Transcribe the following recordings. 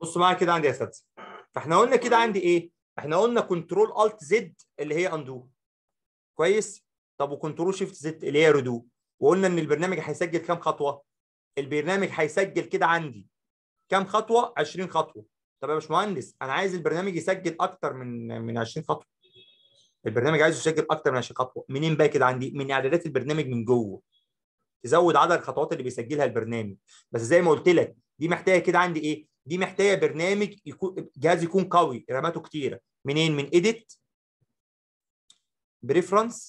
بصوا معايا كده عندي يا اساتذه فاحنا قلنا كده عندي ايه احنا قلنا كنترول الت زد اللي هي اندو كويس طب وكنترول شيفت زد اللي هي ريدو وقلنا ان البرنامج هيسجل كام خطوه البرنامج هيسجل كده عندي كام خطوه 20 خطوه طب يا باشمهندس انا عايز البرنامج يسجل اكتر من من 20 خطوه البرنامج عايزه يسجل اكتر من 20 خطوه منين بقى كده عندي من اعدادات البرنامج من جوه تزود عدد الخطوات اللي بيسجلها البرنامج بس زي ما قلت لك دي محتاجه كده عندي ايه دي محتاجه برنامج يكون جهاز يكون قوي راماته كتيره منين من ايديت بريفرنس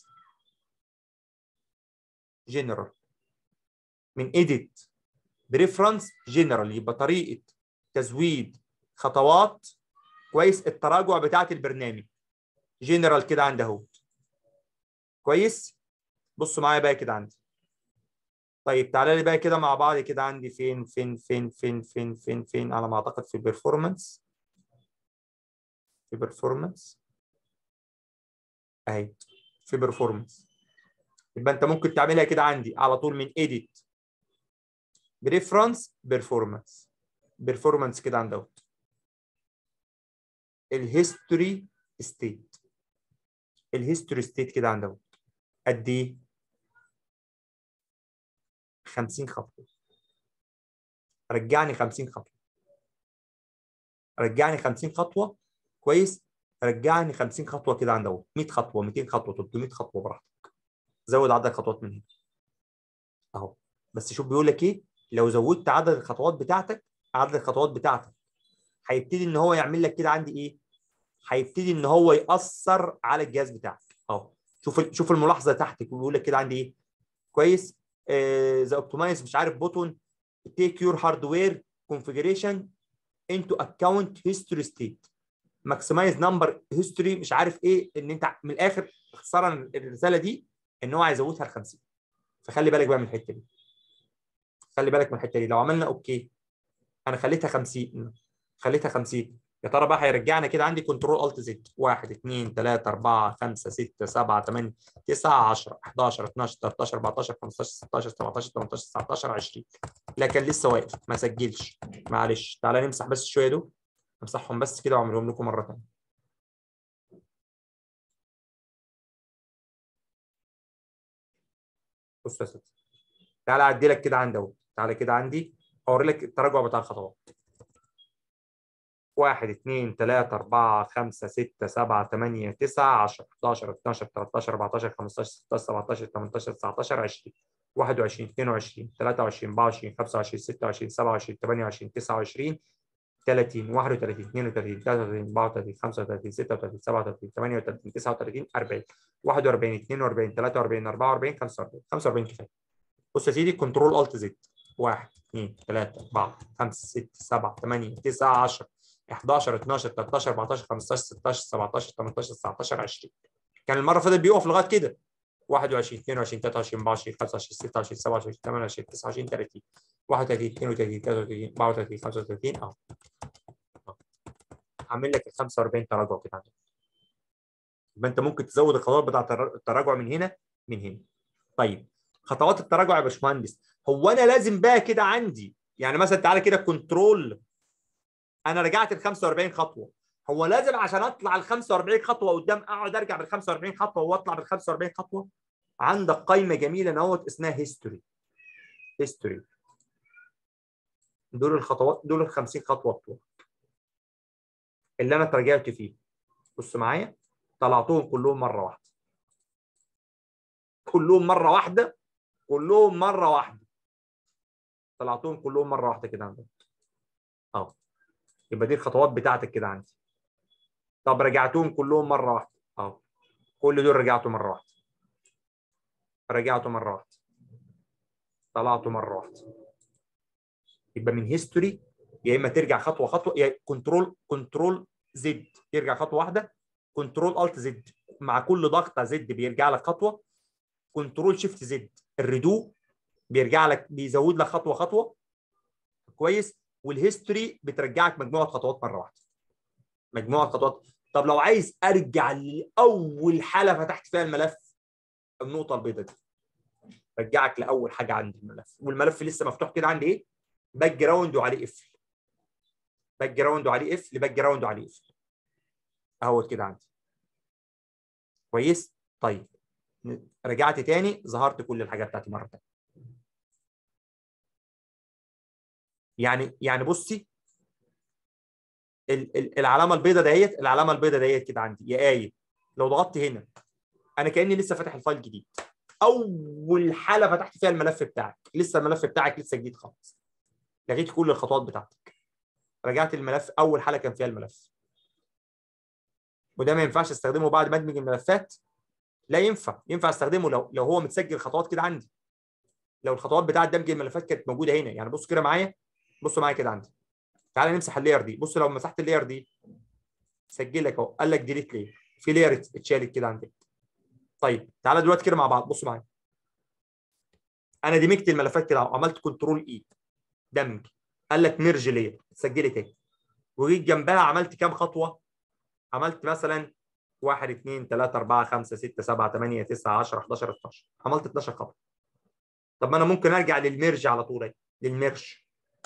جنرال من ايديت بريفرنس جنرال يبقى طريقه تزويد خطوات كويس التراجع بتاعه البرنامج جنرال كده عندي اهو كويس بصوا معايا بقى كده عندي طيب تعالى لي بقى كده مع بعض كده عندي فين فين فين فين فين فين فين على ما اعتقد في البرفورمانس في برفورمانس اهي في برفورمانس يبقى انت ممكن تعملها كده عندي على طول من ايديت بريفرنس بيرفورمانس بيرفورمانس كده عند اهو الهيستوري ستيت الهيستوري ستيت كده عند اهو قد ايه 50 خطوه رجعني 50 خطوه رجعني 50 خطوه كويس رجعني 50 خطوه كده عند اهو 100 خطوه 200 خطوه 300 خطوه براحتك زود عدد الخطوات من هنا اهو بس شوف بيقول لك ايه لو زودت عدد الخطوات بتاعتك عدد الخطوات بتاعتك هيبتدي ان هو يعمل لك كده عندي ايه هيبتدي ان هو ياثر على الجهاز بتاعك اهو شوف شوف الملاحظه تحت بيقول لك كده عندي ايه كويس ذا اوبتمايز مش عارف بوتون تيك يور هاردوير كونفيجريشن انتو اكونت هيستوري ستيت ماكسمايز نمبر هيستوري مش عارف ايه ان انت من الاخر اختصارا الرساله دي ان هو هيزودها ل 50 فخلي بالك بقى من الحته دي خلي بالك من الحته دي لو عملنا اوكي انا خليتها 50 خليتها 50 يا ترى بقى هيرجعنا كده عندي كنترول الت زد 1 2 3 4 5 6 7 8 9 10 11 12 13 14 15 16 17 18 19 20 لكن لسه واقف ما سجلش معلش تعالى نمسح بس شويه دول امسحهم بس كده واعملهم لكم مره ثانيه بص يا ستي تعالى اعدي لك كده عندي اهو تعالى كده عندي اوري لك التراجع بتاع الخطوات واحد اثنين ثلاثة أربعة خمسة ستة سبعة ثمانية تسعة 10 11 12 13 14 15 16 17 18 19 20 21 22 23 24 25 26 27 28 29 30 31 32 33 34 35 36 37 38 39 40 41 42 43 44 45 45 كفايه بص يا سيدي كنترول الت زد 1 2 3 4 5 6 7 8 9 10 11 12 13 14 15 16 17 18 19 20 كان المره اللي فاتت بيقف لغايه كده 21 22 23 24 25 26 27 28 29 30 31 32 33 34 35 اهو هعمل لك ال 45 تراجع كده عندك يبقى انت ممكن تزود الخطوات بتاعت التراجع من هنا من هنا طيب خطوات التراجع يا باشمهندس هو انا لازم بقى كده عندي يعني مثلا تعالى كده كنترول انا رجعت ل 45 خطوه هو لازم عشان اطلع ال 45 خطوه قدام اقعد ارجع بال 45 خطوه واطلع بال 45 خطوه عندك قائمه جميله نوت اسمها هيستوري هيستوري دول الخطوات دول ال 50 خطوه بتوعك اللي انا تراجعت فيه بص معايا طلعتهم كلهم مره واحده كلهم مره واحده كلهم مره واحده طلعتهم كلهم مره واحده كده عندك اهو يبقى دي الخطوات بتاعتك كده عندي طب رجعتهم كلهم مره واحده اهو كل دول رجعتوا مره واحده رجعتوا مره واحده طلعتوا مره واحده يبقى من هيستوري يا اما ترجع خطوه خطوه يا كنترول كنترول زد يرجع خطوه واحده كنترول الت زد مع كل ضغطه زد بيرجع لك خطوه كنترول شيفت زد الريدو بيرجع لك بيزود لك خطوه خطوه كويس والهيستوري بترجعك مجموعه خطوات مره واحده مجموعه خطوات طب لو عايز ارجع لاول حاله فتحت فيها الملف النقطه البيضاء دي رجعك لاول حاجه عندي الملف والملف لسه مفتوح كده عندي ايه باك جراوند وعليه قفل باك جراوند وعليه اف لباك جراوند وعليه اف اهوت كده عندي كويس طيب رجعت تاني ظهرت كل الحاجات بتاعتي مره تانيه يعني يعني بصي العلامه البيضاء ديت العلامه البيضاء ديت كده عندي يا ايه لو ضغطت هنا انا كاني لسه فاتح الفايل جديد اول حاله فتحت فيها الملف بتاعك لسه الملف بتاعك لسه جديد خالص لغيت كل الخطوات بتاعتك رجعت الملف اول حاله كان فيها الملف وده ما ينفعش استخدمه بعد ما ادمج الملفات لا ينفع ينفع استخدمه لو لو هو متسجل خطوات كده عندي لو الخطوات بتاعه دمج الملفات كانت موجوده هنا يعني بصوا كده معايا بصوا معايا كده عندي تعالى نمسح اللاير دي بص لو مسحت اللاير دي سجل لك اهو قال لك ديليت لاير في لاير اتشالت كده عندك طيب تعالى دلوقتي كده مع بعض بصوا معايا انا دمجت الملفات كده عملت كنترول اي دمج قال لك ميرج لاير سجلي تاني وجيت جنبها عملت كام خطوه عملت مثلا 1 2 3 4 5 6 7 8 9 10 11 12 عملت 12 خطوه طب ما انا ممكن ارجع للميرج على طول للميرج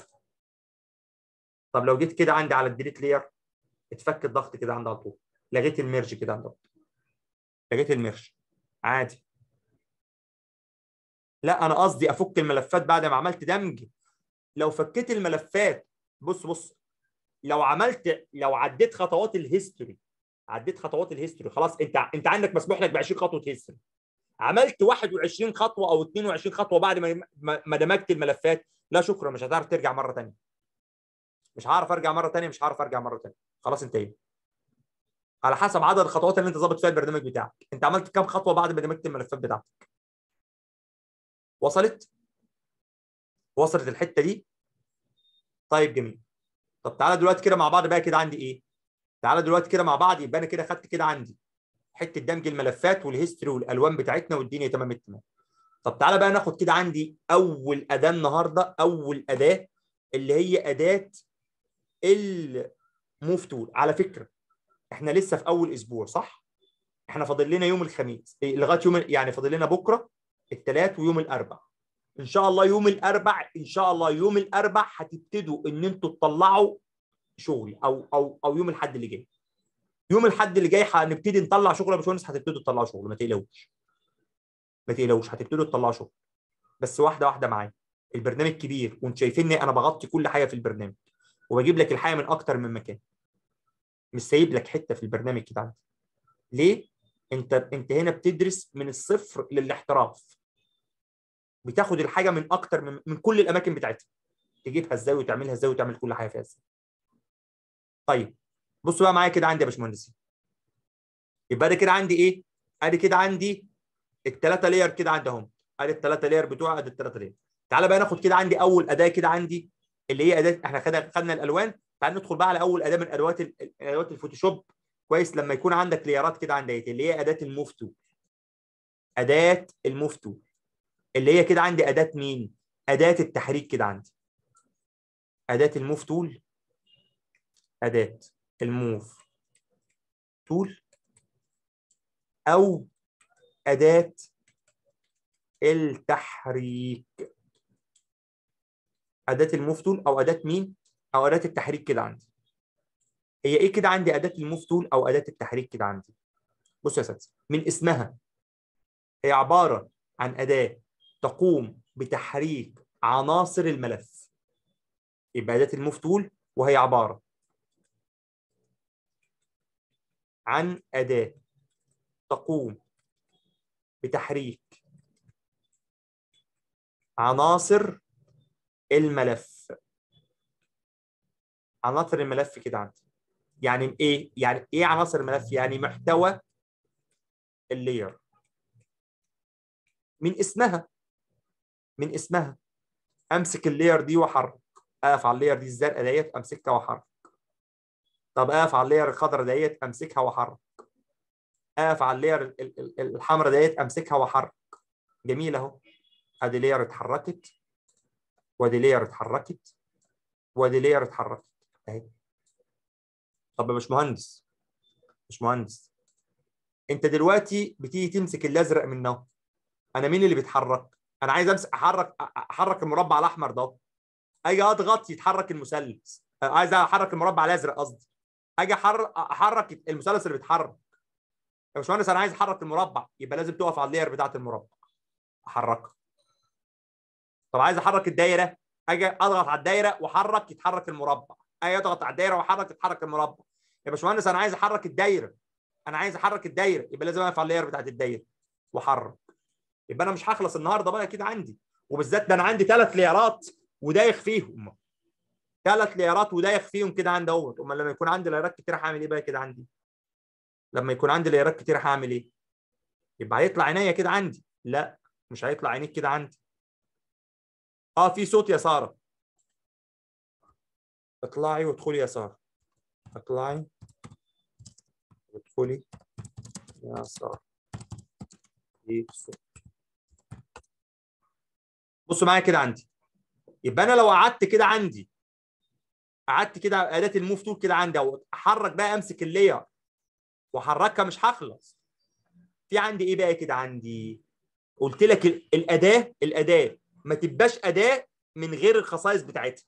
طب لو جيت كده عندي على الديليت لاير اتفك الضغط كده عندي على طول لغيت الميرج كده عندي لغيت الميرج عادي لا انا قصدي افك الملفات بعد ما عملت دمج لو فكيت الملفات بص بص لو عملت لو عديت خطوات الهيستوري عديت خطوات الهيستوري خلاص انت انت عندك مسموح لك ب 20 خطوه هيستوري عملت 21 خطوه او 22 خطوه بعد ما ما دمجت الملفات لا شكرا مش هتعرف ترجع مره ثانيه مش هعرف ارجع مره ثانيه مش هعرف ارجع مره ثانيه خلاص انتهينا على حسب عدد الخطوات اللي انت ظابط فيها البرنامج بتاعك انت عملت كام خطوه بعد ما دمجت الملفات بتاعتك وصلت وصلت الحته دي طيب جميل طب تعالى دلوقتي كده مع بعض بقى كده عندي ايه تعالى دلوقتي كده مع بعض يبقى انا كده خدت كده عندي حته دمج الملفات والهيستوري والالوان بتاعتنا والدنيا تمام التمام طب تعالى بقى ناخد كده عندي اول اداه النهارده اول اداه اللي هي اداه الموف تول على فكره احنا لسه في اول اسبوع صح احنا فاضل لنا يوم الخميس إيه، لغايه يوم يعني فاضل لنا بكره الثلاث ويوم الاربع ان شاء الله يوم الاربع ان شاء الله يوم الاربع هتبتدوا ان انتوا تطلعوا شغل او او او يوم الاحد اللي جاي يوم الاحد اللي جاي هنبتدي نطلع شغل يا باشمهندس هتبتدوا تطلعوا شغل ما تقلقوش ما تقلقوش هتبتدوا تطلعوا شغل بس واحده واحده معايا البرنامج كبير وانتم شايفيني انا بغطي كل حاجه في البرنامج وبجيب لك الحاجه من اكتر من مكان مش سايب لك حته في البرنامج كده عندي ليه انت انت هنا بتدرس من الصفر للاحتراف بتاخد الحاجه من اكتر من, من كل الاماكن بتاعتها تجيبها ازاي وتعملها ازاي وتعمل كل حاجه فيها ازاي طيب بصوا بقى معايا كده عندي يا باشمهندس يبقى ده كده عندي ايه ادي كده عندي الثلاثه لاير كده عندي اهم ادي الثلاثه لاير بتوع ادي الثلاثه لاير تعالى بقى ناخد كده عندي اول اداه كده عندي اللي هي اداه احنا خدنا خدنا الالوان تعال ندخل بقى على اول اداه من ادوات ادوات الفوتوشوب كويس لما يكون عندك ليارات كده عند اللي هي اداه الموف تول اداه الموف تول اللي هي كده عندي اداه مين اداه التحريك كده عندي اداه الموف تول اداه الموف تول او اداه التحريك اداه الموف تول او اداه مين او اداه التحريك كده عندي هي ايه كده عندي اداه الموف تول او اداه التحريك كده عندي بص يا اساتذه من اسمها هي عباره عن اداه تقوم بتحريك عناصر الملف يبقى اداه الموف تول وهي عباره عن اداه تقوم بتحريك عناصر الملف عناصر الملف كده عندي يعني ايه يعني ايه عناصر الملف يعني محتوى اللير من اسمها من اسمها امسك اللير دي واحرك اقف على اللير دي الزرقاء ديت امسكها واحرك طب اقف على اللير الخضراء ديت امسكها واحرك اقف على اللير الحمراء ديت امسكها واحرك جميل اهو ادي لير اتحركت وادي لير اتحركت وادي لير اتحركت اهي طب يا باشمهندس باشمهندس انت دلوقتي بتيجي تمسك الازرق منه انا مين اللي بيتحرك انا عايز امسك احرك احرك المربع الاحمر ده اجي اضغط يتحرك المثلث عايز احرك المربع الازرق قصدي اجي أحر- احرك المثلث اللي بيتحرك يا باشمهندس انا عايز احرك المربع يبقى لازم تقف على اللاير بتاعه المربع احركها طب عايز احرك الدايره اجي اضغط على الدايره واحرك يتحرك المربع اجي اضغط على الدايره واحرك يتحرك المربع يا باشمهندس انا عايز احرك الدايره انا عايز احرك الدايره يبقى لازم اقف على اللاير بتاعه الدايره واحرك يبقى انا مش هخلص النهارده بقى كده عندي وبالذات ده انا عندي ثلاث ليرات ودايخ فيهم ثلاث ليرات ودايخ فيهم كده عندي اهوت امال لما يكون عندي ليرات كتير هعمل ايه بقى كده عندي لما يكون عندي ليرات كتير هعمل ايه يبقى هيطلع عينيا كده عندي لا مش هيطلع عينيك كده عندي اه في صوت يا ساره اطلعي وادخلي يا ساره اطلعي وادخلي يا ساره في صوت بصوا معايا كده عندي يبقى انا لو قعدت كده عندي قعدت كده اداه الموف تول كده عندي او احرك بقى امسك اللير واحركها مش هخلص في عندي ايه بقى كده عندي قلت لك ال- الاداه الاداه ما تبقاش اداه من غير الخصائص بتاعتها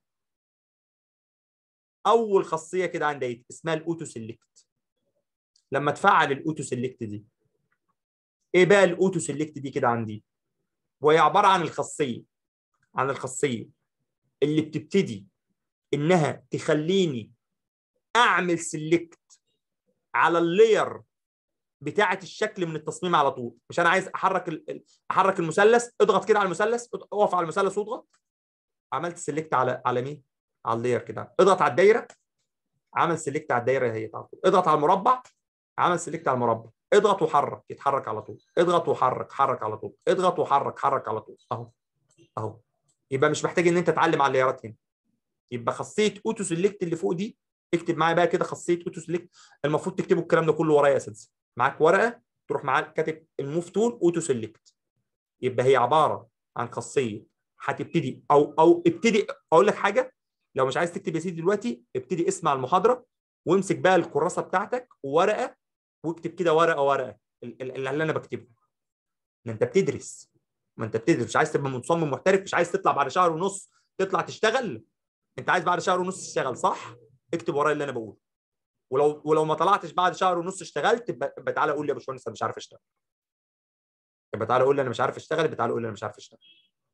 اول خاصيه كده عندي ايه اسمها الاوتو سيلكت لما تفعل الاوتو سيلكت دي ايه بقى الاوتو سيلكت دي كده عندي وهي عباره عن الخاصيه عن الخاصيه اللي بتبتدي انها تخليني اعمل سيلكت على اللاير بتاعه الشكل من التصميم على طول مش انا عايز احرك ال- ال- احرك المثلث اضغط كده على المثلث اقف على المثلث واضغط عملت سيلكت على على مين على اللاير كده اضغط على الدايره عمل سيلكت على الدايره هي على طول اضغط على المربع عمل سيلكت على المربع اضغط وحرك يتحرك على طول اضغط وحرك حرك على طول اضغط وحرك حرك على طول اهو اهو يبقى مش محتاج ان انت تعلم على اللايرات هنا يبقى خاصيه اوتو سيلكت اللي فوق دي اكتب معايا بقى كده خاصيه اوتو سيلكت المفروض تكتبوا الكلام ده كله ورايا يا اساتذه معاك ورقه تروح معاك كاتب الموف تول اوتو سيلكت يبقى هي عباره عن خاصيه هتبتدي او او ابتدي اقول لك حاجه لو مش عايز تكتب يا سيدي دلوقتي ابتدي اسمع المحاضره وامسك بقى الكراسه بتاعتك وورقه واكتب كده ورقه ورقه ال- ال- اللي انا بكتبه ما انت بتدرس ما انت بتدرس مش عايز تبقى مصمم محترف مش عايز تطلع بعد شهر ونص تطلع تشتغل انت عايز بعد شهر ونص تشتغل صح اكتب ورايا اللي انا بقوله ولو ولو ما طلعتش بعد شهر ونص اشتغلت يبقى يبقى تعالى قول لي يا باشمهندس انا مش عارف اشتغل يبقى تعالى قول لي انا مش عارف اشتغل يبقى تعالى قول لي انا مش عارف اشتغل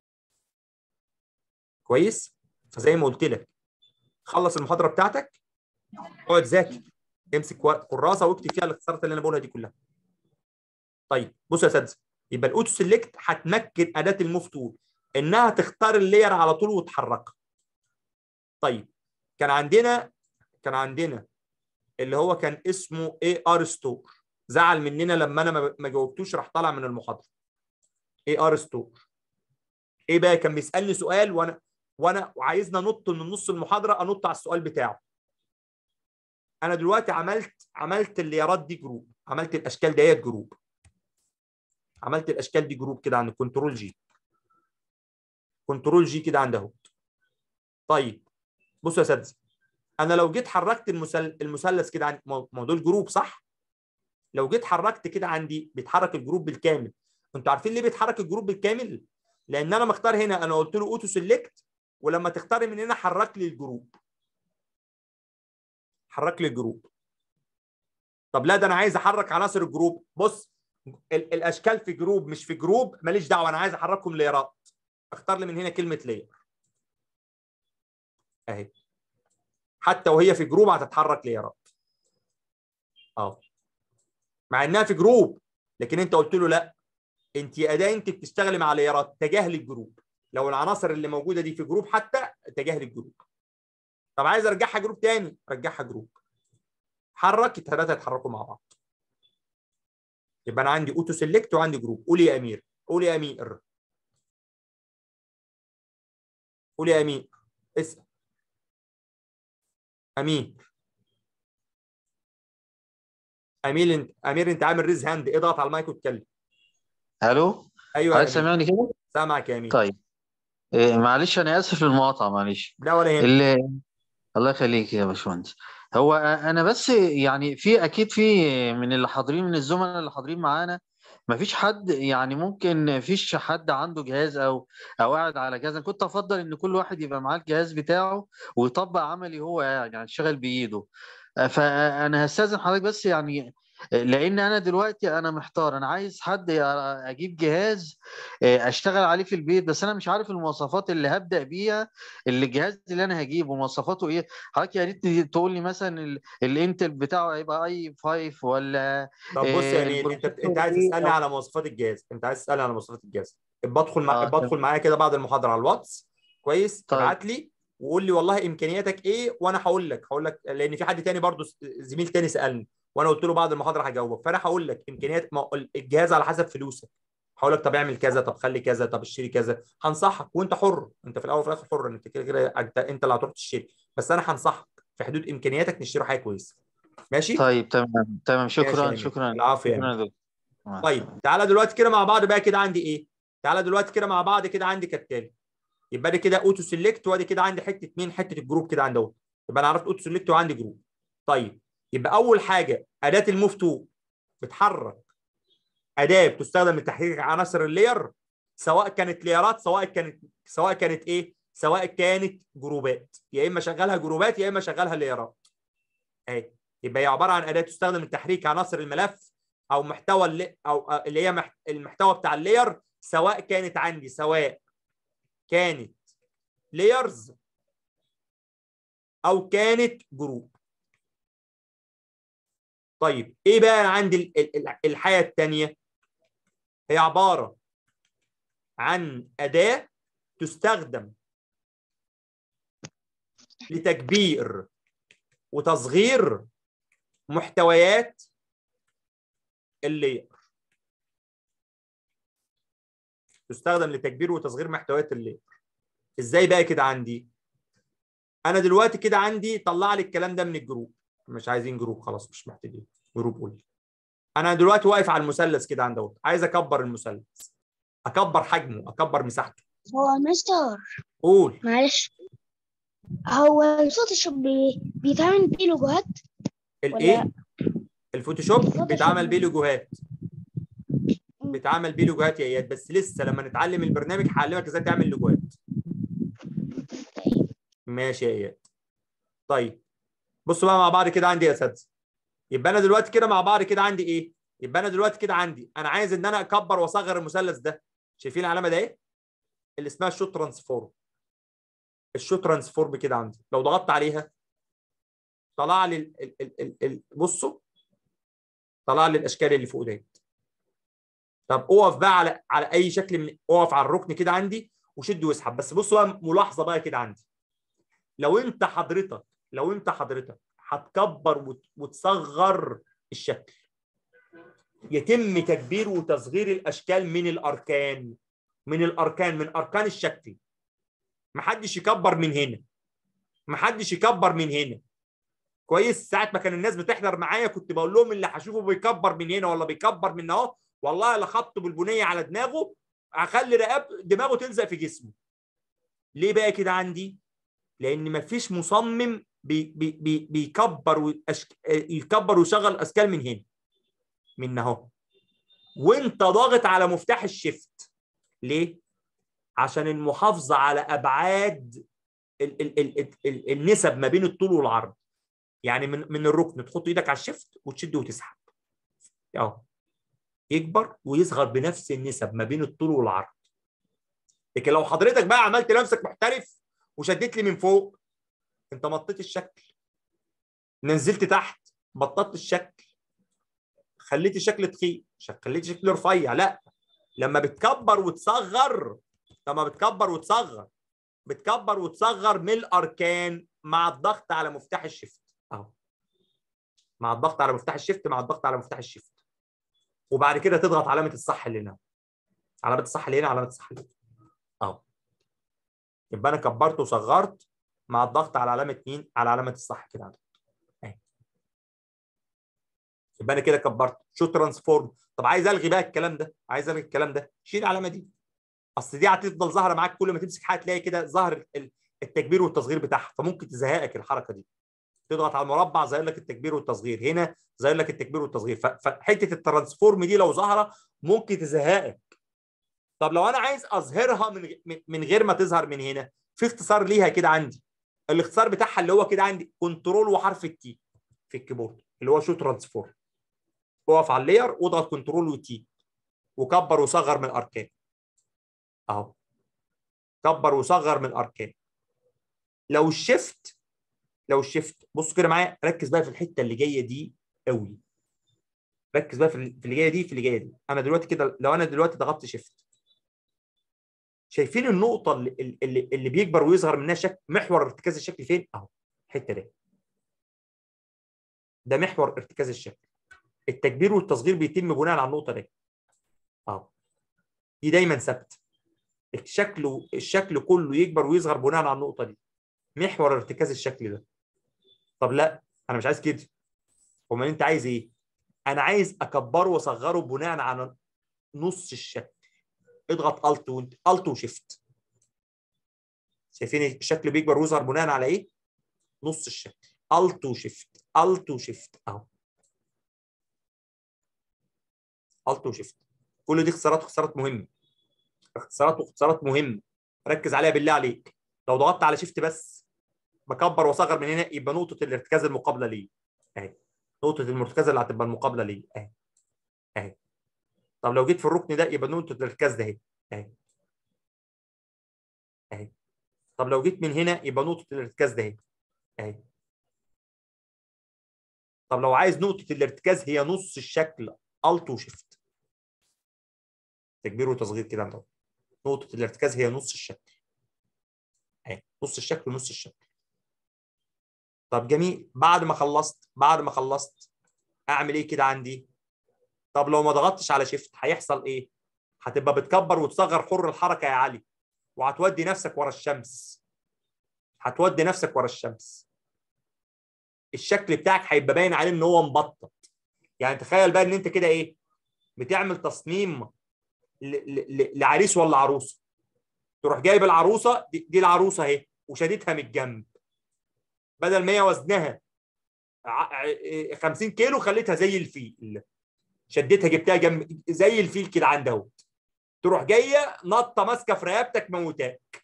كويس فزي ما قلت لك خلص المحاضره بتاعتك اقعد ذاكر امسك ورق- كراسه واكتب فيها الاختصارات اللي انا بقولها دي كلها طيب بص يا اساتذه يبقى الاوتو سيلكت هتمكن اداه الموف تول انها تختار اللاير على طول وتحركها طيب كان عندنا كان عندنا اللي هو كان اسمه اي ار ستور زعل مننا لما انا ما- ما جاوبتوش راح طالع من المحاضره اي ار ستور ايه بقى كان بيسالني سؤال وانا وانا وعايزنا نط من نص المحاضره انط على السؤال بتاعه انا دلوقتي عملت عملت الليارات دي جروب عملت الاشكال ديت جروب عملت الاشكال دي جروب كده عند كنترول جي كنترول جي كده عند اهو طيب بصوا يا اساتذه انا لو جيت حركت المثل... المثلث كده عند ما ما دول جروب صح لو جيت حركت كده عندي بيتحرك الجروب بالكامل انتوا عارفين ليه بيتحرك الجروب بالكامل لان انا مختار هنا انا قلت له اوتو سيلكت ولما تختاري من هنا حرك لي الجروب حرك لي الجروب طب لا ده انا عايز احرك عناصر الجروب بص ال- الاشكال في جروب مش في جروب ماليش دعوه انا عايز احركهم ليرات اختار لي من هنا كلمه لير اهي حتى وهي في جروب هتتحرك ليرات اه مع انها في جروب لكن انت قلت له لا انت يا اداه انت بتشتغلي مع ليرات تجاهلي الجروب لو العناصر اللي موجوده دي في جروب حتى تجاهلي الجروب طب عايز ارجعها جروب تاني رجعها جروب حرك الثلاثه يتحركوا مع بعض يبقى انا عندي اوتو سيلكت وعندي جروب قول يا امير قول يا امير قول يا امير اسال امير امير انت امير انت عامل ريز هاند اضغط على المايك واتكلم الو ايوه يا عايز امير سامعني كده سامعك يا امير طيب إيه معلش انا اسف للمقاطعه معلش لا ولا يهمك اللي الله يخليك يا باشمهندس هو انا بس يعني في اكيد في من اللي حاضرين من الزملاء اللي حاضرين معانا مفيش حد يعني ممكن مفيش حد عنده جهاز او او قاعد على جهاز انا كنت افضل ان كل واحد يبقى معاه الجهاز بتاعه ويطبق عملي هو قاعد يعني يشتغل بايده فانا هستاذن حضرتك بس يعني لان انا دلوقتي انا محتار انا عايز حد اجيب جهاز اشتغل عليه في البيت بس انا مش عارف المواصفات اللي هبدا بيها اللي الجهاز اللي انا هجيبه مواصفاته ايه حضرتك يا ريت تقول لي مثلا الانتل بتاعه هيبقى اي 5 ولا طب بص إيه يعني انت البروسيسور انت عايز إيه تسالني أو- على مواصفات الجهاز انت عايز تسالني على مواصفات الجهاز بدخل مع... اه بدخل تمام معايا كده بعد المحاضره على الواتس كويس طيب ابعت لي وقول لي والله امكانياتك ايه وانا هقول لك هقول لك لان في حد تاني برضو زميل تاني سالني وانا قلت له بعد المحاضره هجاوبك فانا هقول لك امكانيات ما... الجهاز على حسب فلوسك هقول لك طب اعمل كذا طب خلي كذا طب اشتري كذا هنصحك وانت حر انت في الاول وفي الاخر حر انت كده كده انت انت اللي هتروح تشتري بس انا هنصحك في حدود امكانياتك نشتري حاجه كويسه ماشي طيب تمام تمام ماشي يا شكرا امين شكرا العفو يا شكرا امين يا دكتور مع طيب السلامة تعالى دلوقتي كده مع بعض بقى كده عندي ايه تعالى دلوقتي كده مع بعض كده عندي كالتالي يبقى دي كده اوتو سيلكت وادي كده عندي حته مين حته الجروب كده عندي اهو يبقى انا عرفت اوتو سيلكت وعندي جروب طيب يبقى اول حاجه اداه الموف تو بتحرك اداه بتستخدم لتحريك عناصر اللاير سواء كانت ليرات سواء كانت سواء كانت ايه سواء كانت جروبات يا اما شغالها جروبات يا اما شغالها ليرات اهي يبقى هي عباره عن اداه تستخدم لتحريك عناصر الملف او محتوى اللي او اللي هي مح- المحتوى بتاع اللاير سواء كانت عندي سواء كانت لايرز او كانت جروب طيب ايه بقى عندي ال- ال- ال- الحاجه الثانيه هي عباره عن اداه تستخدم لتكبير وتصغير محتويات اللاير تستخدم لتكبير وتصغير محتويات اللاير ازاي بقى كده عندي انا دلوقتي كده عندي طلع لي الكلام ده من الجروب مش عايزين جروب خلاص مش محتاجين جروب قول انا دلوقتي واقف على المثلث كده عند اهو عايز اكبر المثلث اكبر حجمه اكبر مساحته هو مستر قول معلش هو الفوتوشوب بي... بيتعمل بيه لوجوهات الايه ولا الفوتوشوب الفوتوشوب بيتعمل بيه لوجوهات بيتعمل بيه لوجوهات يا اياد بس لسه لما نتعلم البرنامج هعلمك ازاي تعمل لوجوهات ماشي يا اياد طيب بصوا بقى مع بعض كده عندي يا اساتذه يبقى انا دلوقتي كده مع بعض كده عندي ايه يبقى انا دلوقتي كده عندي انا عايز ان انا اكبر واصغر المثلث ده شايفين العلامه ده ايه اللي اسمها الشوت ترانسفورم الشوت ترانسفورم كده عندي لو ضغطت عليها طلع لي ال ال ال ال ال بصوا طلع لي الاشكال اللي فوق ديت طب اقف بقى على على اي شكل من اقف على الركن كده عندي وشد واسحب بس بصوا بقى ملاحظه بقى كده عندي لو انت حضرتك لو انت حضرتك هتكبر وت- وتصغر الشكل يتم تكبير وتصغير الاشكال من الاركان من الاركان من اركان الشكل محدش يكبر من هنا محدش يكبر من هنا كويس ساعه ما كان الناس بتحضر معايا كنت بقول لهم اللي هشوفه بيكبر من هنا ولا بيكبر من اهو والله لا خبطه بالبنيه على دماغه هخلي رقاب دماغه تلزق في جسمه ليه بقى كده عندي لان مفيش مصمم بي بي بي بيكبر وأشك... يكبر ويشغل اشكال من هنا من اهو وانت ضاغط على مفتاح الشيفت ليه عشان المحافظه على ابعاد ال ال ال ال ال النسب ما بين الطول والعرض يعني من من الركن تحط ايدك على الشيفت وتشد وتسحب اهو يكبر ويصغر بنفس النسب ما بين الطول والعرض لكن لو حضرتك بقى عملت نفسك محترف وشديت لي من فوق انت مطيت الشكل نزلت تحت بططت الشكل خليت الشكل تخين خليت الشكل رفيع لا لما بتكبر وتصغر لما بتكبر وتصغر بتكبر وتصغر من الاركان مع الضغط على مفتاح الشيفت اهو مع الضغط على مفتاح الشيفت مع الضغط على مفتاح الشيفت وبعد كده تضغط علامه الصح اللي هنا علامه الصح اللي هنا علامه الصح اللي هنا اهو يبقى انا كبرت وصغرت مع الضغط على علامه مين على علامه الصح كده عندك اهي يبقى انا كده كبرت شو ترانسفورم طب عايز الغي بقى الكلام ده عايز الغي الكلام ده شيل العلامه دي اصل دي هتفضل ظاهره معاك كل ما تمسك حاجه تلاقي كده ظاهر ال- التكبير والتصغير بتاعها فممكن تزهقك الحركه دي تضغط على المربع ظاهر لك التكبير والتصغير هنا ظاهر لك التكبير والتصغير ف- فحته الترانسفورم دي لو ظهر ممكن تزهقك طب لو انا عايز اظهرها من غ- من- من غير ما تظهر من هنا في اختصار ليها كده عندي الاختصار بتاعها اللي هو كده عندي كنترول وحرف التي في الكيبورد اللي هو شو ترانسفورم اقف على اللاير واضغط كنترول وتي وكبر وصغر من الاركان اهو كبر وصغر من الاركان لو الشيفت لو الشيفت بص كده معايا ركز بقى في الحته اللي جايه دي قوي ركز بقى في ال- في اللي جايه دي في اللي جايه دي انا دلوقتي كده لو انا دلوقتي ضغطت شيفت شايفين النقطه اللي اللي, اللي بيكبر ويظهر منها شكل محور ارتكاز الشكل فين اهو الحته دي ده محور ارتكاز الشكل التكبير والتصغير بيتم بناء على النقطه دي اهو دي دايما ثابته الشكل الشكل كله يكبر ويصغر بناء على النقطه دي محور ارتكاز الشكل ده طب لا انا مش عايز كده امال انت عايز ايه انا عايز اكبره واصغره بناء على نص الشكل اضغط الت وانت الت وشيفت شايفين الشكل بيكبر ويظهر بناء على ايه نص الشكل الت وشيفت الت وشيفت اهو الت وشيفت كل دي اختصارات اختصارات مهمه اختصارات واختصارات مهمه ركز عليها بالله عليك لو ضغطت على شيفت بس بكبر واصغر من هنا يبقى نقطه الارتكاز المقابله ليه اهي نقطه الارتكاز اللي هتبقى المقابله ليه اهي اهي طب لو جيت في الركن ده يبقى نقطه الارتكاز ده اهي اهي اهي طب لو جيت من هنا يبقى نقطه الارتكاز ده اهي اهي طب لو عايز نقطه الارتكاز هي نص الشكل الت وشيفت تكبير وتصغير كده عندهم نقطه الارتكاز هي نص الشكل اهي نص الشكل نص الشكل طب جميل بعد ما خلصت بعد ما خلصت اعمل ايه كده عندي طب لو ما ضغطتش على شيفت هيحصل ايه هتبقى بتكبر وتصغر حر الحركه يا علي وهتودي نفسك ورا الشمس هتودي نفسك ورا الشمس الشكل بتاعك هيبقى باين عليه ان هو مبطط يعني تخيل بقى ان انت كده ايه بتعمل تصميم ل- ل- ل- لعريس ولا عروسه تروح جايب العروسه دي, دي العروسه اهي وشديتها من الجنب بدل ما هي وزنها ع- ع- 50 كيلو خليتها زي الفيل شدتها جبتها جنب زي الفيل كده عند اهوت تروح جايه نطه ماسكه في رقبتك موتاك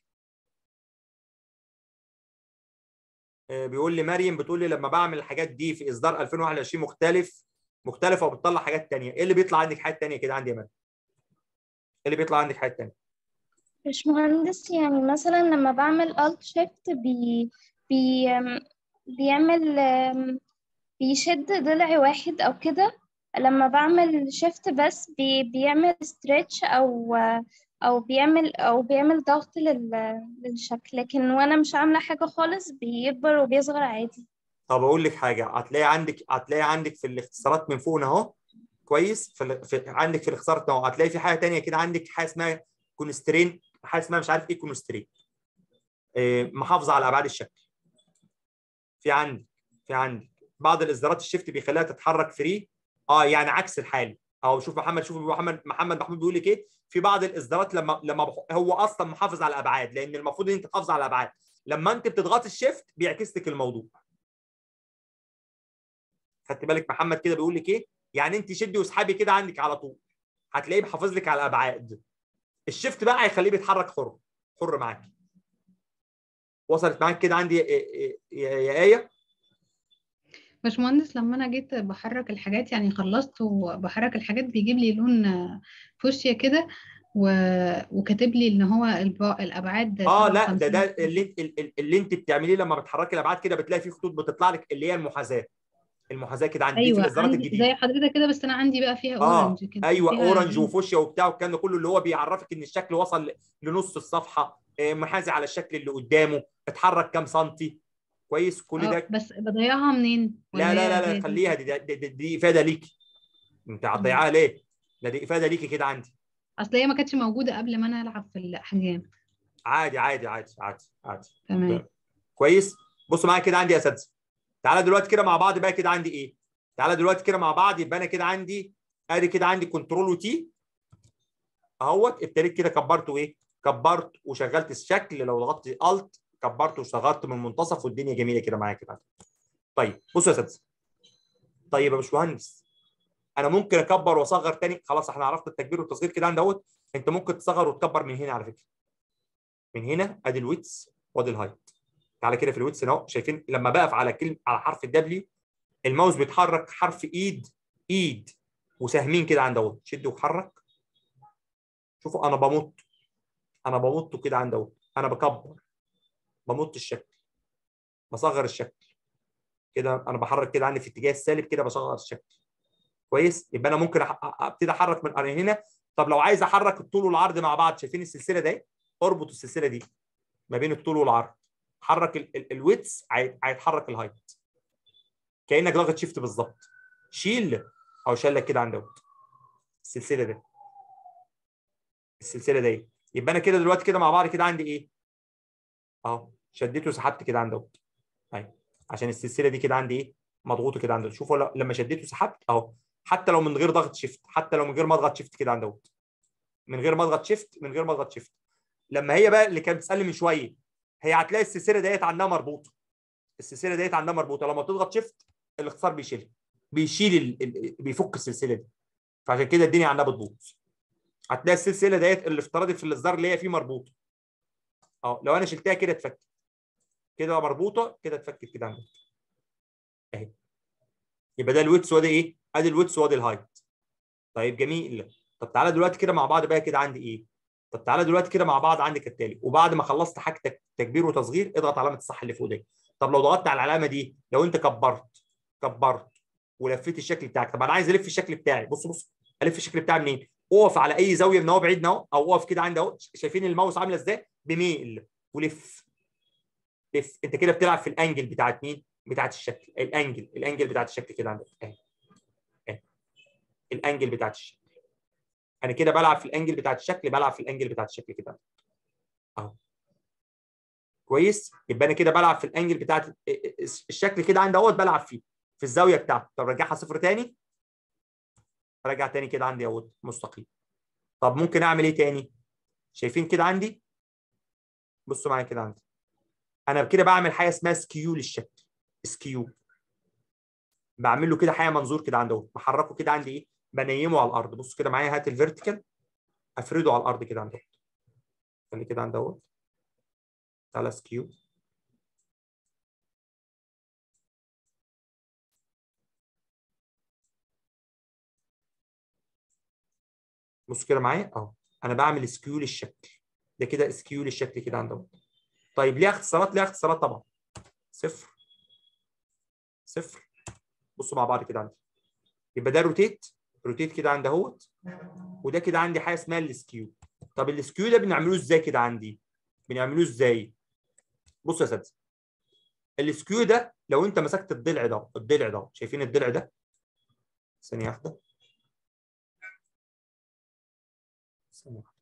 آه، بيقول لي مريم بتقول لي لما بعمل الحاجات دي في اصدار 2021 مختلف مختلفه وبتطلع حاجات تانية ايه اللي بيطلع عندك حاجات تانية كده عندي يا مريم ايه اللي بيطلع عندك حاجات تانية مش مهندس يعني مثلا لما بعمل alt shift بي بي بيعمل أم، بيشد ضلع واحد أو كده لما بعمل shift بس بي بيعمل stretch أو أو بيعمل أو بيعمل ضغط لل للشكل لكن وأنا مش عاملة حاجة خالص بيكبر وبيصغر عادي طب اقول لك حاجه هتلاقي عندك هتلاقي عندك في الاختصارات من فوق هنا اهو كويس في, ال- في عندك في الاختصارات اهو هتلاقي في حاجه تانية كده عندك حاجه اسمها كونسترين حاجه اسمها مش عارف ايه كونسترين إيه محافظه على ابعاد الشكل في عندك في عندك بعض الاصدارات الشيفت بيخليها تتحرك فري اه يعني عكس الحالي اهو شوف محمد شوف محمد محمد محمود بيقول لك ايه في بعض الاصدارات لما لما بح- هو اصلا محافظ على الابعاد لان المفروض ان انت تحافظ على الابعاد لما انت بتضغط الشيفت بيعكس لك الموضوع خدت بالك محمد كده بيقول لك ايه يعني انت شدي واسحبي كده عندك على طول هتلاقيه بيحافظ لك على الابعاد الشيفت بقى هيخليه بيتحرك حر حر معاك وصلت معاك كده عندي يا, يا, يا, يا ايه باشمهندس لما انا جيت بحرك الحاجات يعني خلصت وبحرك الحاجات بيجيب لي لون آه، فوشيا كده و... وكاتب لي ان هو الب... الابعاد اه لا ده 57. ده اللي انت اللي, اللي انت بتعمليه لما بتحركي الابعاد كده بتلاقي في خطوط بتطلع لك اللي هي المحاذاه المحاذاه كده عندي دي في ايوه الاصدارات عندي الجديده زي حضرتك كده بس انا عندي بقى فيها اه اورنج كده ايوه فيها اورنج لون. وفوشيا وبتاع والكلام ده كله اللي هو بيعرفك ان الشكل وصل ل- لنص الصفحه آه، محاذي على الشكل اللي قدامه اتحرك كام سنتي كويس كل آه، ده بس بضيعها منين لا ولا لا هي لا زي لا دي؟ خليها دي, دي, دي, دي افاده ليكي انت هتضيعها ليه؟ لا دي افاده ليكي كده عندي اصل هي ما كانتش موجوده قبل ما انا العب في الاحجام عادي عادي عادي عادي عادي تمام كويس بصوا معايا كده عندي يا اساتذه تعالى دلوقتي كده مع بعض بقى كده عندي ايه تعالى دلوقتي كده مع بعض يبقى انا كده عندي ادي كده عندي كنترول وتي اهوت ابتديت كده كبرته ايه كبرت وشغلت الشكل لو ضغطت الت كبرت وصغرت من المنتصف والدنيا جميله كده معايا كده طيب بصوا يا اساتذه طيب يا باشمهندس انا ممكن اكبر واصغر تاني خلاص احنا عرفنا التكبير والتصغير كده عند اهوت انت ممكن تصغر وتكبر من هنا على فكره من هنا ادي الويتس وادي الهايت تعالى كده في الويتس اهو شايفين لما بقف على كلمه على حرف الدبليو الماوس بيتحرك حرف ايد ايد وسهمين كده عند اهوت شد وحرك شوفوا انا بمط انا بمط كده عند اهوت انا بكبر بمط الشكل بصغر الشكل كده انا بحرك كده عندي في اتجاه السالب كده بصغر الشكل كويس يبقى انا ممكن أح- ابتدي احرك من هنا طب لو عايز احرك الطول والعرض مع بعض شايفين السلسله دي اربط السلسله دي ما بين الطول والعرض حرك ال- ال- الويتس هي- هيتحرك الهايت كانك ضاغط شيفت بالظبط شيل او شال لك كده عند دوت السلسله دي السلسله دي يبقى انا كده دلوقتي كده مع بعض كده عندي ايه اهو شديته وسحبت كده عند دوت ايوه عشان السلسله دي كده عندي ايه مضغوطه كده عند دوت شوفوا ل- لما شديته وسحبت اهو حتى لو من غير ضغط شيفت حتى لو من غير ما اضغط شيفت كده عند دوت من غير ما اضغط شيفت من غير ما اضغط شيفت لما هي بقى اللي كانت بتسالني من شويه هي هتلاقي السلسله ديت عندها مربوطه السلسله ديت عندها مربوطه لما بتضغط شيفت الاختصار بيشيلها بيشيل ال... ال... بيفك السلسله دي فعشان كده الدنيا عندها بتبوظ هتلاقي السلسله ديت الافتراضي في الاصدار اللي هي فيه مربوطه اه لو انا شلتها كده اتفكت كده مربوطه كده اتفكت كده عندك اهي يبقى ده الويتس وادي ايه؟ ادي الويتس وادي الهايت طيب جميل طب تعالى دلوقتي كده مع بعض بقى كده عندي ايه؟ طب تعالى دلوقتي كده مع بعض عندي كالتالي وبعد ما خلصت حاجتك تكبير وتصغير اضغط علامه الصح اللي فوق دي طب لو ضغطت على العلامه دي لو انت كبرت كبرت ولفيت الشكل بتاعك طب انا عايز الف الشكل بتاعي بص بص الف الشكل بتاعي منين؟ اقف على اي زاويه من اهو بعيد اهو او اقف كده عند اهو شايفين الماوس عامله ازاي؟ بميل ولف لف انت كده بتلعب في الانجل بتاعت مين؟ بتاعت الشكل الانجل الانجل بتاعت الشكل كده عندك اهي اهي الانجل بتاعت الشكل انا كده بلعب في الانجل بتاعت الشكل بلعب في الانجل بتاعت الشكل كده اهو كويس يبقى انا كده بلعب في الانجل بتاعت الشكل كده عندي اهوت بلعب فيه في الزاويه بتاعته طب رجعها صفر تاني رجع تاني كده عندي اهوت مستقيم طب ممكن اعمل ايه تاني شايفين كده عندي بصوا معايا كده عندي انا كده بعمل حاجه اسمها سكيو للشكل سكيو بعمل له كده حاجه منظور كده عند اهو بحركه كده عندي ايه بنيمه على الارض بصوا كده معايا هات الفيرتيكال افرده على الارض كده عند اهو خلي كده عند اهو تعالى سكيو بصوا كده معايا اهو انا بعمل سكيو للشكل ده كده سكيو للشكل كده عند اهو طيب ليها اختصارات ليها اختصارات طبعا صفر صفر بصوا مع بعض كده عندي يبقى ده روتيت روتيت كده عند اهوت وده كده عندي حاجه اسمها السكيو طب السكيو ده بنعمله ازاي كده عندي بنعمله ازاي بصوا يا اساتذه السكيو ده لو انت مسكت الضلع ده الضلع ده شايفين الضلع ده ثانيه واحده ثانيه واحده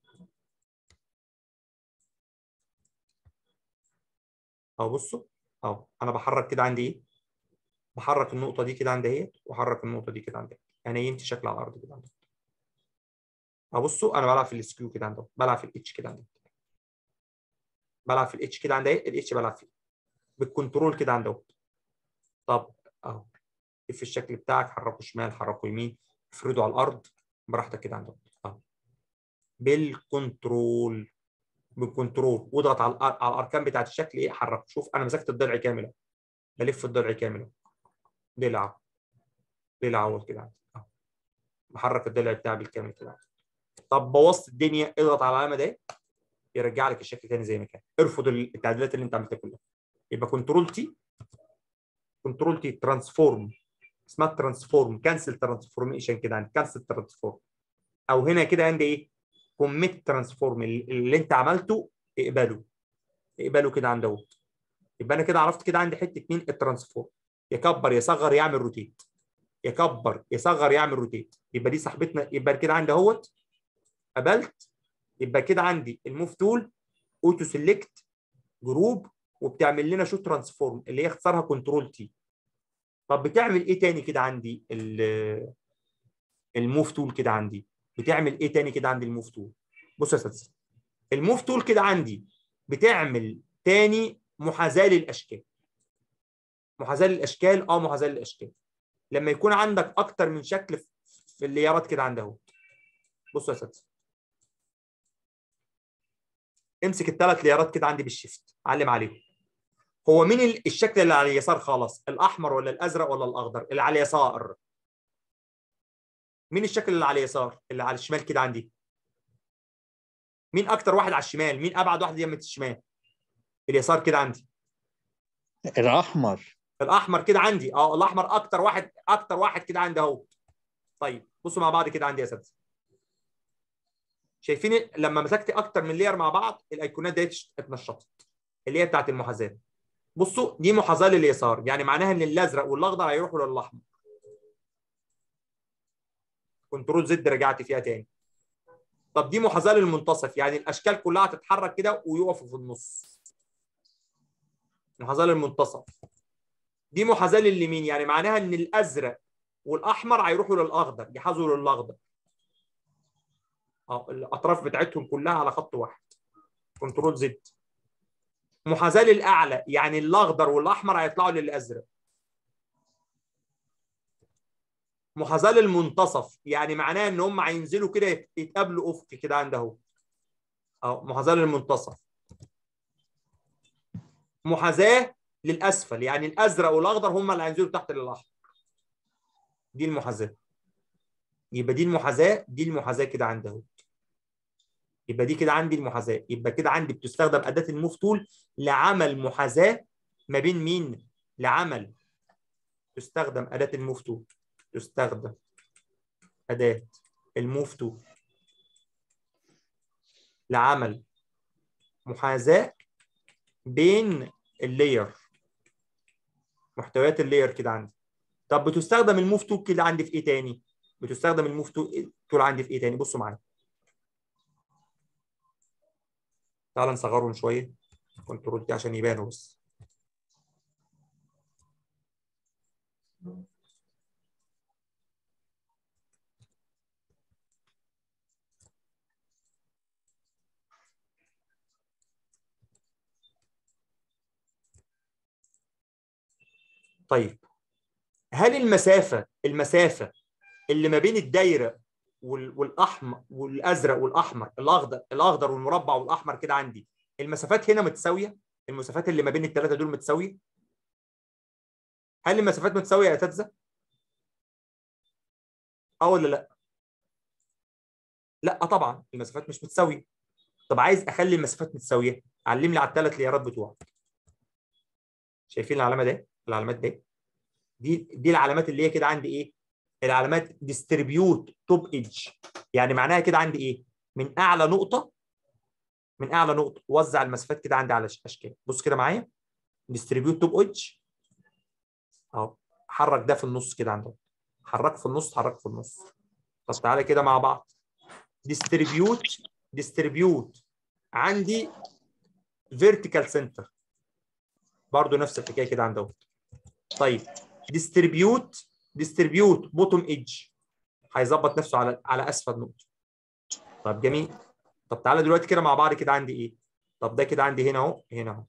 اهو بصوا اهو انا بحرك كده عندي ايه بحرك النقطه دي كده عند اهيت واحرك النقطه دي كده عند اهيت يعني نيمت شكل على الارض كده عند اهو بصوا انا بلعب في السكيو كده عند بلعب في الاتش كده عند بلعب في الاتش كده عند اهي الاتش بلعب فيه بالكنترول كده عند اهو طب اهو في الشكل بتاعك حركه شمال حركه يمين افرده على الارض براحتك كده عند اهو بالكنترول بالكنترول واضغط على على الاركان بتاعت الشكل ايه حركه شوف انا مسكت الضلع كامل اهو بلف الضلع كامل ضلع ضلع اول كده عندي اهو بحرك الضلع بتاعي بالكامل كده طب بوظت الدنيا اضغط على العلامه دي يرجع لك الشكل تاني زي ما كان ارفض التعديلات اللي انت عملتها كلها يبقى كنترول تي كنترول تي ترانسفورم اسمها ترانسفورم كانسل ترانسفورميشن كده عندي كانسل ترانسفورم او هنا كده عندي ايه كوميت ترانسفورم اللي انت عملته اقبله اقبله كده عند اهوت يبقى انا كده عرفت كده عندي حته مين الترانسفورم يكبر يصغر يعمل روتيت يكبر يصغر يعمل روتيت يبقى دي صاحبتنا يبقى كده عندي اهوت قبلت يبقى كده عندي الموف تول اوتو سيلكت جروب وبتعمل لنا شو ترانسفورم اللي هي اختصارها كنترول تي طب بتعمل ايه تاني كده عندي الموف تول كده عندي بتعمل ايه تاني كده عندي الموف تول بص يا اساتذه الموف تول كده عندي بتعمل تاني محاذاه للاشكال محاذاه للاشكال اه محاذاه للاشكال لما يكون عندك اكتر من شكل في- في الليارات كده عند اهو بصوا يا اساتذه امسك الثلاث ليارات كده عندي بالشيفت علم عليهم هو مين ال- الشكل اللي على اليسار خالص الاحمر ولا الازرق ولا الاخضر اللي على اليسار مين الشكل اللي على اليسار اللي على الشمال كده عندي مين اكتر واحد على الشمال مين ابعد واحد يمة الشمال اليسار كده عندي الأحمر الاحمر كده عندي اه الاحمر اكتر واحد اكتر واحد كده عندي اهو طيب بصوا مع بعض كده عندي يا اساتذه شايفين ال- لما مسكت اكتر من لير مع بعض الايقونات ديت اتنشطت اللي هي بتاعت المحاذاه بصوا دي محاذاه لليسار يعني معناها ان الازرق والاخضر هيروحوا للاحمر كنترول زد رجعت فيها تاني طب دي محاذاه للمنتصف يعني الاشكال كلها هتتحرك كده ويقفوا في النص محاذاه للمنتصف دي محاذاه لليمين يعني معناها ان الازرق والاحمر هيروحوا للاخضر يحاذوا للاخضر اه الاطراف بتاعتهم كلها على خط واحد كنترول زد محاذاه للاعلى يعني الاخضر والاحمر هيطلعوا للازرق محاذاه للمنتصف يعني معناها ان هم هينزلوا كده يت- يتقابلوا افق كده عند اهو اه محاذاه للمنتصف محاذاه للاسفل يعني الازرق والاخضر هم اللي هينزلوا تحت للاحمر دي المحاذاه يبقى دي المحاذاه دي المحاذاه كده عند اهو يبقى دي كده عندي المحاذاه يبقى كده عندي بتستخدم اداه الموف تول لعمل محاذاه ما بين مين لعمل تستخدم اداه الموف تول تستخدم اداه الموف تول لعمل محاذاه بين اللاير محتويات اللاير كده عندي طب بتستخدم الموف تول كده عندي في ايه تاني بتستخدم الموف تول تول عندي في ايه تاني بصوا معايا تعال نصغرهم شويه كنترول دي عشان يبانوا بس طيب هل المسافه المسافه اللي ما بين الدايره وال- والاحمر والازرق والاحمر الاخضر الاخضر والمربع والاحمر كده عندي المسافات هنا متساويه المسافات اللي ما بين الثلاثه دول متساويه هل المسافات متساويه يا اساتذه اه ولا لا لا طبعا المسافات مش متساويه طب عايز اخلي المسافات متساويه علم لي على الثلاث ليارات بتوعك شايفين العلامه دي العلامات دي دي دي العلامات اللي هي كده عندي ايه العلامات ديستريبيوت توب ايدج يعني معناها كده عندي ايه من اعلى نقطه من اعلى نقطه وزع المسافات كده عندي على ش- اشكال بص كده معايا ديستريبيوت توب ايدج اهو حرك ده في النص كده عندك حرك في النص حرك في النص طب تعالى كده مع بعض ديستريبيوت ديستريبيوت عندي فيرتيكال سنتر برضو نفس الحكايه كده عندهم طيب ديستريبيوت ديستريبيوت بوتوم ايدج هيظبط نفسه على على اسفل نقطه طب جميل طب تعالى دلوقتي كده مع بعض كده عندي ايه طب ده كده عندي هنا اهو هنا اهو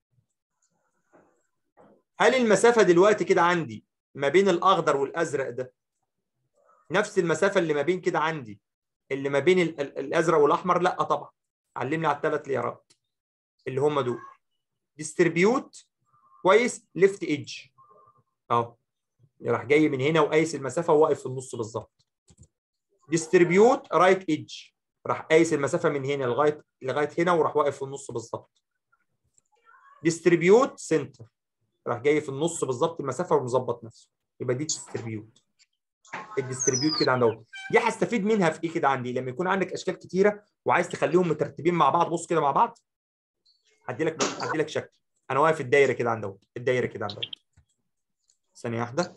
هل المسافه دلوقتي كده عندي ما بين الاخضر والازرق ده نفس المسافه اللي ما بين كده عندي اللي ما بين ال- ال- الازرق والاحمر لا طبعا علمني على الثلاث ليارات اللي هم دول ديستريبيوت كويس ليفت ايدج اهو راح جاي من هنا وقايس المسافه وواقف في النص بالظبط ديستريبيوت رايت ايدج راح قايس المسافه من هنا لغايه لغايه هنا وراح واقف في النص بالظبط ديستريبيوت سنتر راح جاي في النص بالظبط المسافه ومظبط نفسه يبقى دي ديستريبيوت الديستريبيوت كده عندهم دي هستفيد منها في ايه كده عندي لما يكون عندك اشكال كتيره وعايز تخليهم مترتبين مع بعض بص كده مع بعض هدي لك هدي لك شكل انا واقف الدايره كده عندهم الدايره كده عندهم ثانيه واحده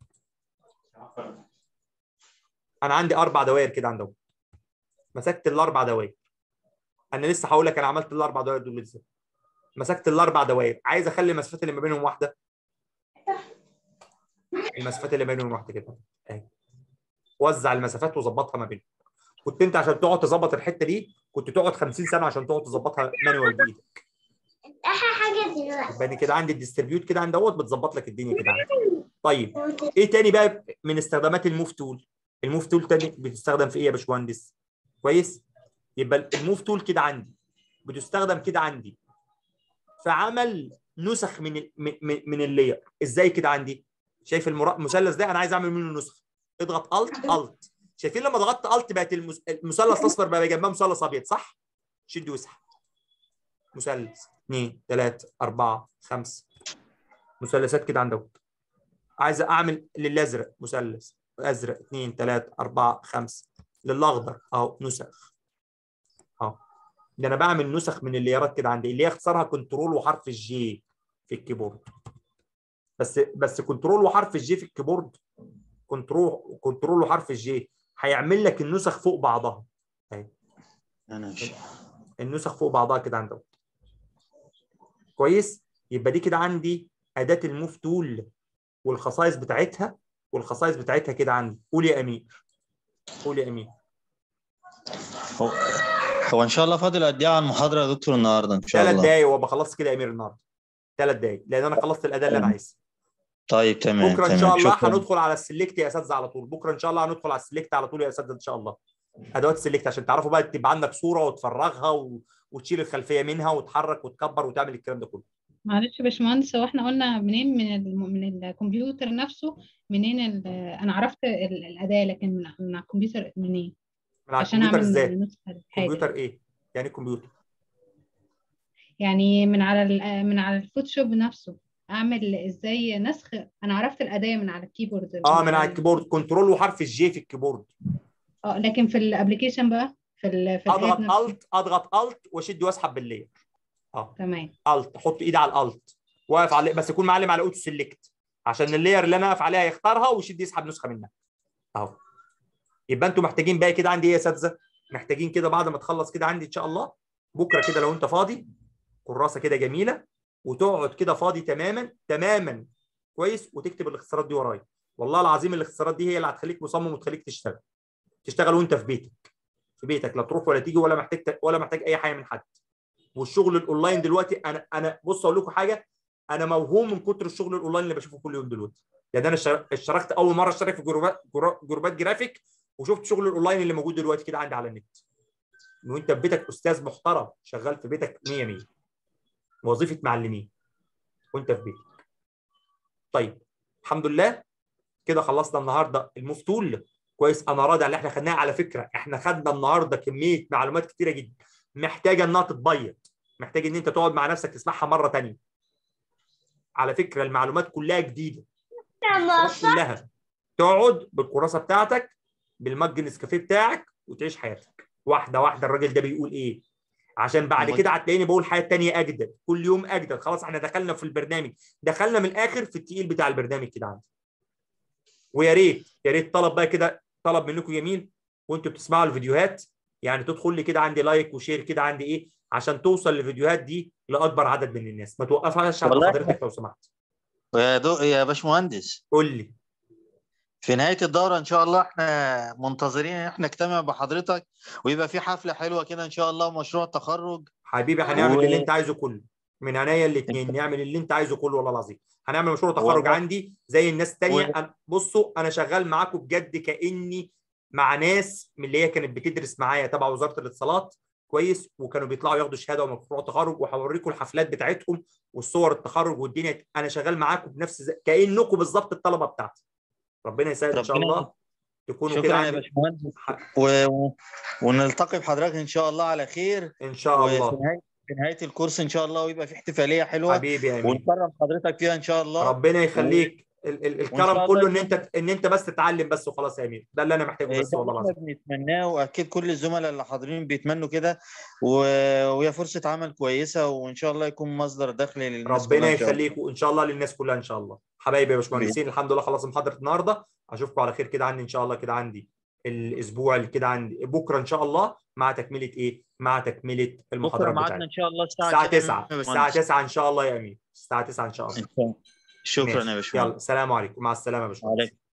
انا عندي اربع دوائر كده عندهم مسكت الاربع دوائر انا لسه هقول لك انا عملت الاربع دوائر دول ازاي مسكت الاربع دوائر عايز اخلي المسافات اللي ما بينهم واحده المسافات اللي ما بينهم واحده كده اهي وزع المسافات وظبطها ما بينهم كنت انت عشان تقعد تظبط الحته دي كنت تقعد 50 سنه عشان تقعد تظبطها مانوال بايدك احلى حاجه دلوقتي خد يبقى انا كده عندي الديستريبيوت كده عند دوت بتظبط لك الدنيا كده عندي. طيب ايه تاني بقى من استخدامات الموف تول الموف تول تاني بتستخدم في ايه يا باشمهندس كويس يبقى الموف تول كده عندي بتستخدم كده عندي في عمل نسخ من ال- من من- من اللاير ازاي كده عندي شايف المرا- المثلث ده انا عايز اعمل منه نسخه اضغط الت الت شايفين لما ضغطت الت بقت المس- المثلث الاصفر بقى جنبها مثلث ابيض صح شد واسحب مثلث اثنين ثلاثة أربعة خمسة مثلثات كده عندك عايز أعمل للأزرق مثلث أزرق اثنين ثلاثة أربعة خمسة للأخضر أهو نسخ أهو ده أنا بعمل نسخ من الليارات كده عندي اللي هي اختصارها كنترول وحرف الجي في الكيبورد بس بس كنترول وحرف الجي في الكيبورد كنترول كنترول وحرف الجي هيعمل لك النسخ فوق بعضها انا مش النسخ فوق بعضها كده عندك كويس يبقى دي كده عندي اداه الموف تول والخصائص بتاعتها والخصائص بتاعتها كده عندي قول يا امين قول يا امين هو هو ان شاء الله فاضل قد ايه على المحاضره يا دكتور النهارده ان شاء ثلاث الله دقايق وابقى خلصت كده يا امير النهارده ثلاث دقايق لان انا خلصت الاداه اللي انا عايزها طيب تمام بكره ان تمام شاء الله شكرا هندخل على السلكت يا اساتذه على طول بكره ان شاء الله هندخل على السلكت على طول يا اساتذه ان شاء الله ادوات السلكت عشان تعرفوا بقى تبقى عندك صوره وتفرغها و... وتشيل الخلفيه منها وتحرك وتكبر وتعمل الكلام ده كله معلش يا باشمهندس هو احنا قلنا منين من ال... من الكمبيوتر نفسه منين ال... انا عرفت ال... الأداة لكن من, من على الكمبيوتر منين من على عشان الكمبيوتر اعمل ازاي نسخة الحاجة كمبيوتر ايه يعني إيه كمبيوتر يعني من على ال... من على الفوتوشوب نفسه اعمل ازاي نسخ انا عرفت الأداة من على الكيبورد اه من على الكيبورد كنترول وحرف الجي في الكيبورد اه لكن في الابلكيشن بقى في ال... في الآد اضغط نفسه الت اضغط الت واشد واسحب بالليل اه تمام الت احط ايدي على الالت واقف على بس يكون معلم على اوتو سيلكت عشان اللاير اللي انا واقف عليها يختارها ويشد يسحب نسخه منها اهو يبقى انتوا محتاجين بقى كده عندي ايه يا اساتذه محتاجين كده بعد ما تخلص كده عندي ان شاء الله بكره كده لو انت فاضي كراسه كده جميله وتقعد كده فاضي تماما تماما كويس وتكتب الاختصارات دي ورايا والله العظيم الاختصارات دي هي اللي هتخليك مصمم وتخليك تشتغل تشتغل وانت في بيتك في بيتك لا تروح ولا تيجي ولا محتاج ولا محتاج اي حاجه من حد والشغل الاونلاين دلوقتي انا انا بص اقول لكم حاجه انا موهوم من كتر الشغل الاونلاين اللي بشوفه كل يوم دلوقتي يعني انا اشتر- اشتركت اول مره اشترك في جروبات جرا- جروبات جرافيك وشفت شغل الاونلاين اللي موجود دلوقتي كده عندي على النت ان انت في بيتك استاذ محترم شغال في بيتك 100 100 وظيفه معلمين وانت في بيتك طيب الحمد لله كده خلصنا النهارده المفتول كويس انا راضي على اللي احنا خدناه على فكره احنا خدنا النهارده كميه معلومات كتيره جدا محتاجه انها تتبيض محتاج ان انت تقعد مع نفسك تسمعها مره تانية على فكره المعلومات كلها جديده المعلومات كلها تقعد بالكراسه بتاعتك بالمج نسكافيه بتاعك وتعيش حياتك واحده واحده الراجل ده بيقول ايه عشان بعد أمال- كده هتلاقيني بقول حاجات تانية اجدد كل يوم اجدد خلاص احنا دخلنا في البرنامج دخلنا من الاخر في التقيل بتاع البرنامج كده عندي ويا ريت يا ريت طلب بقى كده طلب منكم جميل وانتوا بتسمعوا الفيديوهات يعني تدخل لي كده عندي لايك وشير كده عندي ايه عشان توصل الفيديوهات دي لاكبر عدد من الناس ما توقفهاش عند والله حضرتك لو سمحت يا دو يا باشمهندس قول لي في نهاية الدورة إن شاء الله إحنا منتظرين إن إحنا نجتمع بحضرتك ويبقى في حفلة حلوة كده إن شاء الله مشروع تخرج حبيبي هنعمل و- اللي انت عايزه كله من عينيا الاثنين نعمل اللي انت عايزه كله والله العظيم هنعمل مشروع تخرج والله. عندي زي الناس التانية و- أنا- بصوا انا شغال معاكم بجد كاني مع ناس من اللي هي كانت بتدرس معايا تبع وزاره الاتصالات كويس وكانوا بيطلعوا ياخدوا شهاده ومشروع تخرج وهوريكم الحفلات بتاعتهم والصور التخرج والدنيا انا شغال معاكم بنفس زي... كانكم بالظبط الطلبه بتاعتي ربنا يسهل ان شاء ربنا الله تكونوا كده شكرا يا عندي باشمهندس ح- و... و... ونلتقي بحضرتك إن شاء الله على خير ان شاء وفي الله نهاية في نهاية الكورس إن شاء الله ويبقى في احتفالية حلوة حبيبي يا امين ونكرم حضرتك فيها إن شاء الله ربنا يخليك ال- ال- الكرم الله كله ان يكون- انت ان انت بس تتعلم بس وخلاص يا امين ده اللي انا محتاجه إيه بس ده والله اللي العظيم احنا بنتمناه واكيد كل الزملاء اللي حاضرين بيتمنوا كده و... وهي فرصه عمل كويسه وان شاء الله يكون مصدر دخل للناس ربنا كلها إن شاء الله. يخليك وان شاء الله للناس كلها ان شاء الله حبايبي يا باشمهندسين الحمد لله خلص محاضره النهارده اشوفكم على خير كده عندي ان شاء الله كده عندي الاسبوع اللي كده عندي بكره ان شاء الله مع تكمله ايه مع تكمله بكره المحاضرات ميعادنا بتاعتنا ان شاء الله الساعه الساعه كام 9 يا الساعه باشمهندس؟ 9 ان شاء الله يا امين الساعه 9 ان شاء الله إن شاء الله. شكرا ماشي. يا باشمهندس يلا سلام عليكم مع السلامه يا باشمهندس وعليكم